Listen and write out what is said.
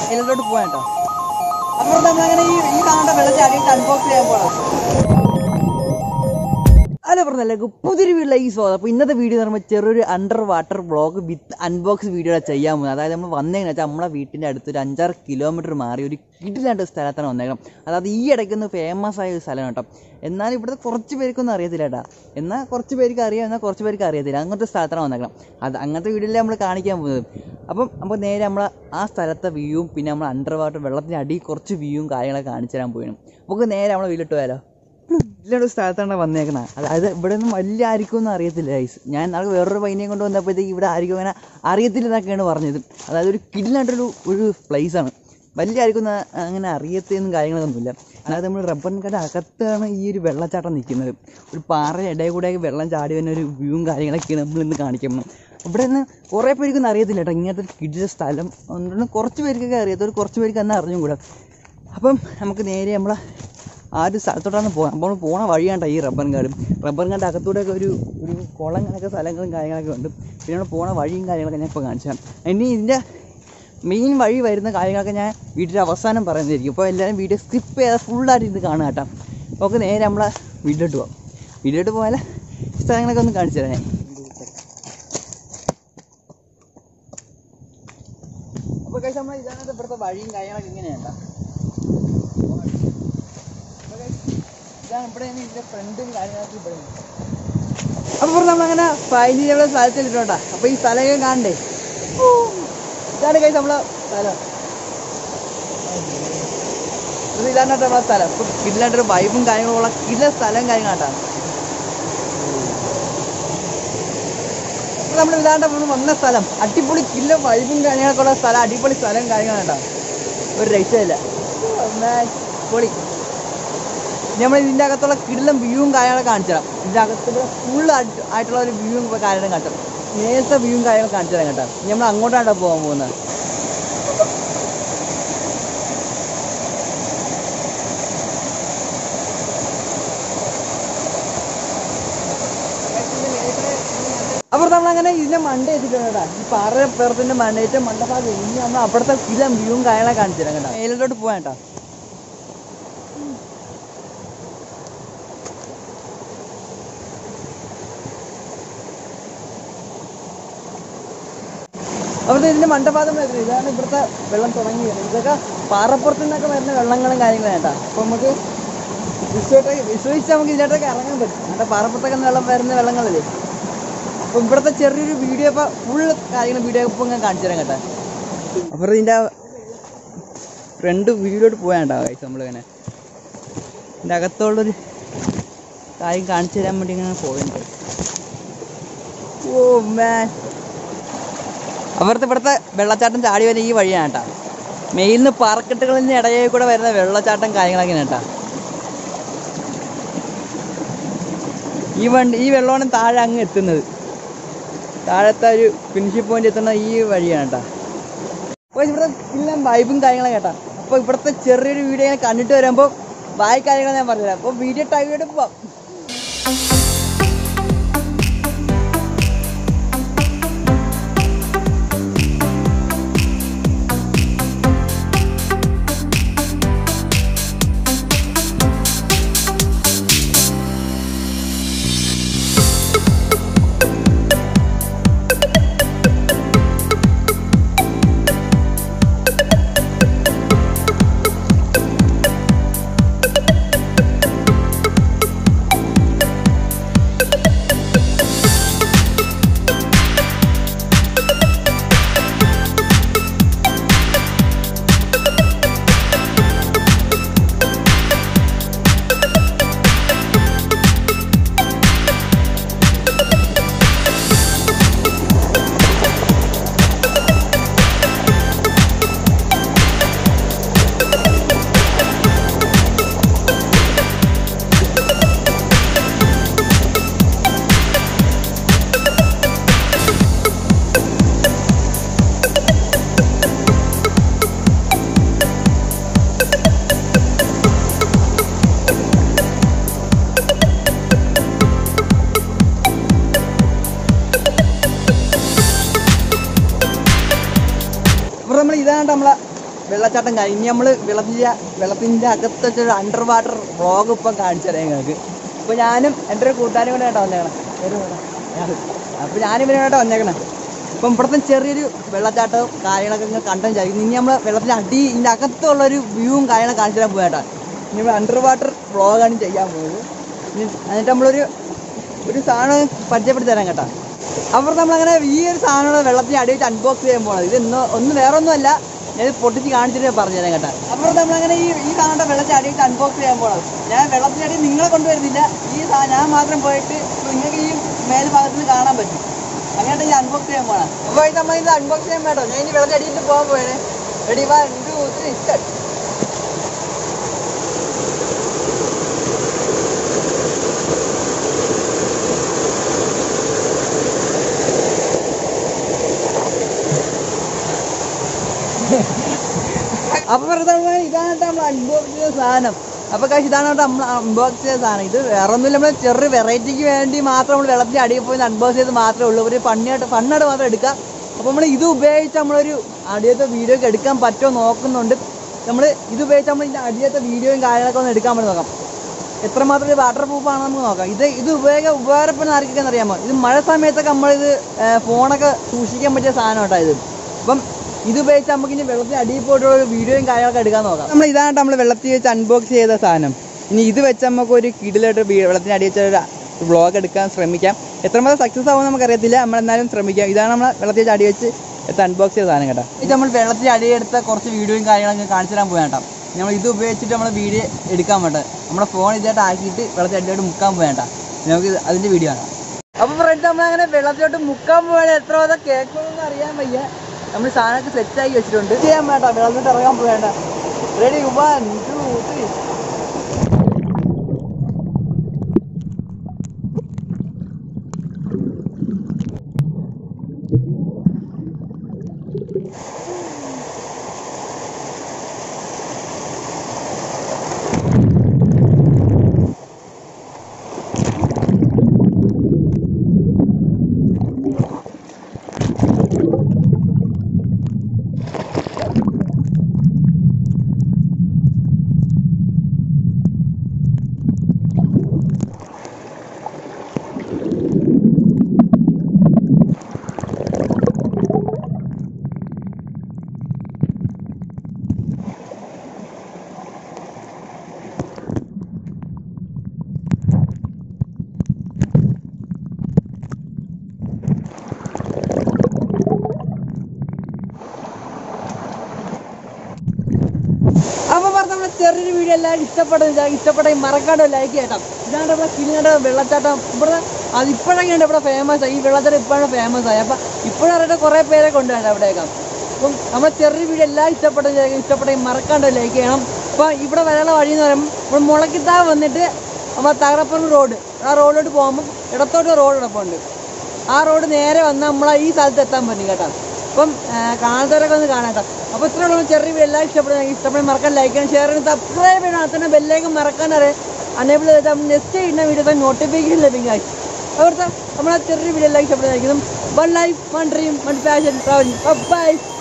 ഇതിലോട്ട് പോകാം കേട്ടോ അപ്പോൾ നമ്മളങ്ങനെ ഈ ഈ കാണേണ്ട വെള്ളച്ചാടി അൺബോക്സ് ചെയ്യാൻ പോകാം അല്ല പറഞ്ഞല്ലേ പുതിയൊരു വീട്ടിലേക്ക് സ്വാഗതം അപ്പോൾ ഇന്നത്തെ വീഡിയോ എന്ന് പറയുമ്പോൾ ചെറിയൊരു under water blog with unbox video ചെയ്യാൻ പോകുന്നത് അതായത് നമ്മൾ വന്നതെന്ന് വെച്ചാൽ നമ്മളെ വീട്ടിൻ്റെ അടുത്ത് ഒരു അഞ്ചാറ് കിലോമീറ്റർ മാറി ഒരു കിടിലാണ്ട് സ്ഥലത്താണ് വന്നേക്കണം അതായത് ഈ ഇടയ്ക്കൊന്ന് ഫേമസ് ആയ ഒരു സ്ഥലമാണ് കേട്ടോ എന്നാൽ ഇവിടുത്തെ കുറച്ച് പേർക്കൊന്നും അറിയത്തില്ല കേട്ടോ എന്നാൽ കുറച്ച് പേർക്ക് അറിയാം എന്നാൽ കുറച്ച് പേർക്ക് അറിയത്തില്ല അങ്ങനത്തെ സ്ഥലത്താണ് വന്നേക്കണം അത് അങ്ങനത്തെ വീഡിയോയിലെ നമ്മൾ കാണിക്കാൻ പോകുന്നത് അപ്പം നമുക്ക് നേരെ നമ്മൾ ആ സ്ഥലത്തെ വ്യൂവും പിന്നെ നമ്മൾ അണ്ടർ വാട്ടർ വെള്ളത്തിൻ്റെ അടിയിൽ കുറച്ച് വ്യൂവും കാര്യങ്ങളൊക്കെ കാണിച്ചു തരാൻ പോയാണ് നമുക്ക് നേരെ നമ്മളെ വീട്ടിലിട്ട് പോയാലോ ഇതിലൊരു സ്ഥലത്താണ് വന്നേക്കണത് അതായത് ഇവിടെ ഒന്നും വലിയ ആർക്കും ഒന്നും അറിയത്തില്ല ഗൈസ് ഞാൻ നാളെ വേറൊരു പയ്യനെയും കൊണ്ട് വന്നപ്പോഴത്തേക്ക് ഇവിടെ ആർക്കും അങ്ങനെ അറിയത്തില്ല എന്നൊക്കെയാണ് പറഞ്ഞത് അതായത് ഒരു കിടിലായിട്ടൊരു ഒരു പ്ലേസാണ് വലിയ ആർക്കും ഒന്നും അങ്ങനെ അറിയത്തൊന്നും കാര്യങ്ങളൊന്നുമില്ല അതായത് നമ്മൾ റബ്ബറിൻ്റെ അകത്താണ് ഈ ഒരു വെള്ളച്ചാട്ടം നിൽക്കുന്നത് ഒരു പാറയുടെ ഇടയിൽ കൂടെ വെള്ളം ചാടി വരുന്ന ഒരു വ്യൂവും കാര്യങ്ങളൊക്കെയാണ് നമ്മൾ ഇന്ന് കാണിക്കുന്നത് ഇവിടെ നിന്ന് കുറേ പേർക്കൊന്നും അറിയത്തില്ല കേട്ടോ ഇങ്ങനത്തെ ഒരു കിടില സ്ഥലം അതുകൊണ്ട് കുറച്ച് പേർക്കൊക്കെ അറിയാത്ത ഒരു കുറച്ച് പേർക്ക് അന്ന് അറിഞ്ഞും കൂടെ അപ്പം നമുക്ക് നേരെ നമ്മളെ ആ ഒരു സ്ഥലത്തോട്ടാണ് പോകാം അപ്പോൾ നമ്മൾ പോണ വഴിയാണ്ട ഈ റബ്ബർ കാടും റബ്ബർ കാടിൻ്റെ അകത്തൂടെയൊക്കെ ഒരു ഒരു കുളം കണക്കെ സ്ഥലങ്ങളും കാര്യങ്ങളൊക്കെ ഉണ്ട് പിന്നെ നമ്മൾ പോണ വഴിയും കാര്യങ്ങളൊക്കെ ഞാൻ ഇപ്പോൾ കാണിച്ചു തരാം ഇനി ഇതിൻ്റെ മെയിൻ വഴി വരുന്ന കാര്യങ്ങളൊക്കെ ഞാൻ വീട്ടിൽ അവസാനം പറയുന്നതായിരിക്കും അപ്പോൾ എല്ലാവരും വീഡിയോ സ്കിപ്പ് ചെയ്താൽ ഫുള്ളായിട്ട് ഇത് കാണുക കേട്ടോ അപ്പോൾ നേരെ നമ്മളെ വീട്ടിലോട്ട് പോകാം വീട്ടിലോട്ട് പോയാൽ സ്ഥലങ്ങളൊക്കെ ഒന്ന് കാണിച്ചു തരാം ഞാൻ അപ്പോൾ കഴിച്ച് നമ്മൾ ഇതാണ് ഇവിടുത്തെ വഴിയും കാര്യങ്ങളൊക്കെ ഇങ്ങനെയാണ് ഇതാണ് ഇവിടെ ഇതിന്റെ ഫ്രണ്ടും കാര്യങ്ങളൊക്കെ ഇവിടെ അപ്പൊ നമ്മളങ്ങനെ ഫൈനലി ഇവിടെ സ്ഥലത്തിലിട്ടോട്ടാ അപ്പൊ ഈ സ്ഥലമൊക്കെ കാണണ്ടേ ഊ. ഇതാണ് കൈ നമ്മളെ സ്ഥലം ഇത് ഇതാണ് കേട്ടോ നമ്മളെ സ്ഥലം ഇപ്പൊ കിടിലായിട്ടൊരു വൈബും കാര്യങ്ങളും ഉള്ള കിട സ്ഥലം കാര്യങ്ങളാട്ടാ നമ്മൾ ഇതാണ്ട് നമ്മൾ വന്ന സ്ഥലം അടിപൊളി കില്ല വൈബും കാര്യങ്ങളൊക്കെ ഉള്ള സ്ഥലം അടിപൊളി സ്ഥലം കാര്യങ്ങളാട്ടാ ഒരു രക്ഷയില്ല പൊളി നമ്മൾ ഇതിൻ്റെ അകത്തുള്ള കിടിലം വ്യൂവും കാര്യങ്ങളൊക്കെ കാണിച്ചു തരാം ഇതിൻ്റെ അകത്ത് ഫുൾ ആയിട്ടുള്ള ഒരു വ്യൂവും കാര്യങ്ങളും കാണിച്ചു തരാം നേരത്തെ വ്യൂവും കാര്യങ്ങളും കാണിച്ചു തരാം കേട്ടോ ഇനി നമ്മൾ അങ്ങോട്ടാണ് പോകാൻ പോകുന്നത് അപ്പോൾ നമ്മളങ്ങനെ ഇതിന്റെ മണ്ട എത്തിയിട്ടുണ്ട് കേട്ടോ ഈ പാറ പേർത്തിന്റെ മണ്ട ഏറ്റവും മണ്ടഭാഗം ഇനി നമ്മൾ അവിടുത്തെ കിലം വ്യൂവും കാര്യങ്ങളൊക്കെ കാണിച്ചു തരാം കേട്ടോ മേലോട്ട് പോകാം കേട്ടോ അവിടുത്തെ ഇതിന്റെ മണ്ടഭാഗം വരുന്നത് ഇതാണ് ഇവിടുത്തെ വെള്ളം തുടങ്ങി വരുന്നത് ഇതൊക്കെ പാറപ്പുറത്തു നിന്നൊക്കെ വരുന്ന വെള്ളങ്ങളും കാര്യങ്ങളും കേട്ടോ അപ്പൊ നമുക്ക് വിശ്വട്ടൊക്കെ വിശ്വസിച്ച് നമുക്ക് ഇതിലോട്ടൊക്കെ ഇറങ്ങാൻ പറ്റും അവിടെ പാറപ്പുറത്തൊക്കെ നിന്ന് വെള്ളം വരുന്ന വെള്ളങ്ങളല്ലേ അപ്പൊ ഇവിടുത്തെ ചെറിയൊരു വീഡിയോ ഇപ്പൊ ഫുൾ കാര്യങ്ങൾ വീഡിയോ ഇപ്പൊ ഞാൻ കാണിച്ചു തരാം കേട്ടോ അപ്പൊ ഇതിന്റെ ഫ്രണ്ട് വീഡിയോട്ട് പോയാണ്ടാ കഴിച്ചു നമ്മളിങ്ങനെ ഇതിന്റെ അകത്തുള്ളൊരു കാര്യം കാണിച്ചു തരാൻ വേണ്ടി ഇങ്ങനെ പോയിട്ടുണ്ട് ഓ മാൻ അവിടുത്തെ ഇവിടുത്തെ വെള്ളച്ചാട്ടം ചാടി വരുന്ന ഈ വഴിയാണ് കേട്ടോ മെയിലിന്ന് പാറക്കെട്ടുകളിൻ്റെ ഇടയിൽ കൂടെ വരുന്ന വെള്ളച്ചാട്ടം കാര്യങ്ങളൊക്കെയാണ് കേട്ടോ ഈ വണ്ടി ഈ വെള്ളമാണ് താഴെ അങ്ങ് എത്തുന്നത് താഴത്തെ ഒരു ഫിനിഷിംഗ് പോയിന്റ് എത്തുന്ന ഈ വഴിയാണ് കേട്ടോ അപ്പോൾ ഇവിടുത്തെ എല്ലാം വൈബും കാര്യങ്ങളും കേട്ടോ അപ്പോൾ ഇവിടുത്തെ ചെറിയൊരു വീഡിയോ ഇങ്ങനെ കണ്ടിട്ട് വരുമ്പോൾ ബായ് കാര്യങ്ങൾ ഞാൻ പറഞ്ഞുതരാം അപ്പോൾ വീഡിയോ ടൈം പോവാം നമ്മൾ ഇതാണ് നമ്മളെ വെള്ളച്ചാട്ടം കഴിഞ്ഞ് ഇനി നമ്മൾ വെള്ളത്തിൻ്റെ വെള്ളത്തിൻ്റെ അകത്ത് വെച്ചൊരു അണ്ടർ വാട്ടർ വ്ളോഗ് ഇപ്പം കാണിച്ചു തരാം ഞങ്ങൾക്ക് ഇപ്പോൾ ഞാനും എൻ്റെ ഒരു കൂട്ടുകാരും കൂടെ ആയിട്ടാണ് വന്നേക്കണം അപ്പോൾ ഞാനും ഇവനായിട്ടാണ് വന്നേക്കണം ഇപ്പം ഇവിടുത്തെ ചെറിയൊരു വെള്ളച്ചാട്ടവും കാര്യങ്ങളൊക്കെ ഇങ്ങനെ കണ്ടും വിചാരിക്കും ഇനി നമ്മൾ വെള്ളത്തിൻ്റെ അടി ഇതിൻ്റെ അകത്തുള്ളൊരു വ്യൂവും കാര്യങ്ങളൊക്കെ കാണിച്ചു തരാൻ പോകേട്ടാ ഇനി നമ്മൾ അണ്ടർ വാട്ടർ വ്ളോഗാണ് ചെയ്യാൻ പോകുന്നത് ഇനി എന്നിട്ട് നമ്മളൊരു ഒരു സാധനം പരിചയപ്പെടുത്തി തരാം കേട്ടോ അപ്പോൾ നമ്മളങ്ങനെ ഈ ഒരു സാധനം വെള്ളത്തിന് അടി വെച്ച് അൺബോക്സ് ചെയ്യാൻ പോണത് ഇത് ഇന്ന് ഒന്ന് വേറെ ഒന്നുമല്ല ഞാൻ പൊട്ടിച്ച് കാണിച്ചിട്ട് പറഞ്ഞു തരാം കേട്ടോ അപ്പോൾ നമ്മളങ്ങനെ ഈ ഈ സാധനം വെള്ളത്തിൽ അടി വെച്ച് അൺബോക്സ് ചെയ്യാൻ പോണത് ഞാൻ വെള്ളത്തിൻ്റെ അടി നിങ്ങളെ കൊണ്ടുവരുന്നില്ല ഈ സാ ഞാൻ മാത്രം പോയിട്ട് നിങ്ങൾക്ക് ഈ മേൽഭാഗത്ത് നിന്ന് കാണാൻ പറ്റും അങ്ങനെയായിട്ട് ഞാൻ അൺബോക്സ് ചെയ്യാൻ പോണത് അപ്പോൾ ഇത് നമ്മൾ ഇത് അൺബോക്സ് ചെയ്യാൻ വേണ്ടോ ഞാൻ ഇനി വെള്ളത്തിൽ അടിയിട്ട് പോകാൻ പോയത് റെഡി വാ ടു ത്രീ സ്റ്റാർട്ട് അപ്പൊ വെറുതെ നമ്മള് ഇതാണ് ട്ടോ നമ്മൾ അൺബോക്സ് ചെയ്ത സാധനം അപ്പൊ കാശ് ഇതാണ് ട്ടോ നമ്മൾ അൺബോക്സ് ചെയ്ത സാധനം ഇത് വേറെ ഒന്നുമില്ല നമ്മൾ ചെറിയ വെറൈറ്റിക്ക് വേണ്ടി മാത്രം നമ്മൾ വെള്ളത്തിന്റെ അടിയിൽ പോയി അൺബോക്സ് ചെയ്ത് മാത്രമേ ഉള്ളൂ ഒരു ഫണ്ണിയായിട്ട് ഫണ്ണായിട്ട് മാത്രം എടുക്കാം അപ്പൊ നമ്മൾ ഇത് ഉപയോഗിച്ച് നമ്മളൊരു അടിയത്തെ വീഡിയോ ഒക്കെ എടുക്കാൻ പറ്റുമോ നോക്കുന്നുണ്ട് നമ്മൾ ഇത് ഉപയോഗിച്ച് നമ്മൾ ഇതിന്റെ അടിയത്തെ വീഡിയോയും കാര്യങ്ങളൊക്കെ ഒന്ന് എടുക്കാൻ വേണ്ടി നോക്കാം എത്രമാത്രം ഇത് വാട്ടർ പ്രൂഫ് ആണെന്ന് നമുക്ക് നോക്കാം ഇത് ഇത് ഉപയോഗ ഉപകാരപ്പെടുന്ന ആർക്കൊക്കെ അറിയാമോ ഇത് മഴ സമയത്തൊക്കെ നമ്മളിത് ഏർ ഫോണൊക്കെ സൂക്ഷിക്കാൻ പറ്റിയ സാധനം കേട്ടോ ഇത് അപ്പം ഇത് ഉപയോഗിച്ച് നമുക്ക് ഇനി വെള്ളത്തിൽ അടിയിൽ പോയിട്ടുള്ള ഒരു വീഡിയോയും കാര്യങ്ങളൊക്കെ എടുക്കാൻ നോക്കാം നമ്മൾ ഇതാണ് നമ്മൾ വെള്ളത്തിൽ വെച്ച് അൺബോക്സ് ചെയ്ത സാധനം ഇനി ഇത് വെച്ച് നമുക്ക് ഒരു കിടിലായിട്ട് വെള്ളത്തിന് അടി വെച്ച ഒരു വ്ളോഗ് എടുക്കാൻ ശ്രമിക്കാം എത്രമാത്രം സക്സസ് ആവും നമുക്കറിയത്തില്ല നമ്മൾ എന്നാലും ശ്രമിക്കാം ഇതാണ് നമ്മൾ വെള്ളത്തിൽ വെച്ച് അടി വെച്ച് എടുത്ത് അൺബോക്സ് ചെയ്ത സാധനം കേട്ടോ ഇത് നമ്മൾ വെള്ളത്തിൽ അടിയെടുത്ത കുറച്ച് വീഡിയോയും കാര്യങ്ങളൊക്കെ കാണിച്ചു തരാൻ പോയാ കേട്ടോ നമ്മൾ ഇത് ഉപയോഗിച്ചിട്ട് നമ്മൾ വീഡിയോ എടുക്കാൻ വേണ്ട നമ്മുടെ ഫോൺ ഇതായിട്ട് ആക്കിയിട്ട് വെള്ളത്തിൽ അടിയോട്ട് മുക്കാൻ പോയാ നമുക്ക് ഇത് അതിന്റെ വീഡിയോ ആണ് അപ്പൊ ഫ്രണ്ട്സ് നമ്മൾ അങ്ങനെ വെള്ളത്തിലോട്ട് മുക്കാൻ പോയാൽ എത്ര വരെ കേൾക്കുമെന്ന് അറിയാൻ വയ്യ നമ്മൾ സാധനമൊക്കെ സെറ്റ് ആക്കി വെച്ചിട്ടുണ്ട് ഇത് ചെയ്യാൻ വേണ്ട വെള്ളത്തിലോട്ട് ഇറങ്ങാൻ പോവേണ്ട റെഡി വൺ ടു ത്രീ അപ്പൊ പറഞ്ഞ നമ്മുടെ ചെറിയൊരു വീഡിയോ എല്ലാവരും ഇഷ്ടപ്പെടുന്നില്ല ഇഷ്ടപ്പെട്ട മറക്കാണ്ട് ലൈക്ക് ചെയ്യണം ഇതാണ് നമ്മുടെ കിളിയുടെ വെള്ളച്ചാട്ടം ഇവിടെ അത് ഇപ്പോഴൊക്കെയാണ് ഇവിടെ ഫേമസ് ആയി ഈ വെള്ളച്ചാട്ടം ഇപ്പോഴാണ് ഫേമസ് ആയി അപ്പൊ ഇപ്പോഴും അറിയാത്ത കുറെ പേരെ കൊണ്ടുവരണം അവിടെയൊക്കെ അപ്പം നമ്മുടെ ചെറിയ വീഡിയോ എല്ലാം ഇഷ്ടപ്പെട്ട ഇഷ്ടപ്പെട്ട മറക്കാണ്ട് ലൈക്ക് ചെയ്യണം അപ്പൊ ഇവിടെ വരാനുള്ള വഴി എന്ന് പറയുമ്പോൾ ഇവിടെ മുളക്കിത്താവ് വന്നിട്ട് നമ്മൾ തകരപ്പുറം റോഡ് ആ റോഡിലോട്ട് പോകുമ്പോൾ ഇടത്തോട്ട് റോഡ് കിടപ്പുണ്ട് ആ റോഡ് നേരെ വന്നാൽ നമ്മളെ ഈ സ്ഥലത്ത് എത്താൻ പറ്റും കേട്ടോ അപ്പം കാണാത്തവരൊക്കെ ഒന്ന് കാണാം കേട്ടോ അപ്പോൾ ഇത്ര ഉള്ള ചെറിയ വീഡിയോ എല്ലാം ഇഷ്ടപ്പെടുന്ന ഇഷ്ടപ്പെടുന്ന മറക്കാൻ ലൈക്ക് ചെയ്യണം ഷെയർ ചെയ്യണം സബ്സ്ക്രൈബ് ചെയ്യണം അതിനെ ബെല്ലേക്ക് മറക്കാൻ അറിയാം അനേബിൾ ചെയ്താൽ നെക്സ്റ്റ് ചെയ്യുന്ന വീഡിയോസ് നോട്ടിഫിക്കേഷൻ ലഭിക്കും guys. അവിടുത്തെ നമ്മളെ ചെറിയ വീഡിയോ എല്ലാം ഇഷ്ടപ്പെടുന്നതായിരിക്കും one life one dream one passion travelling by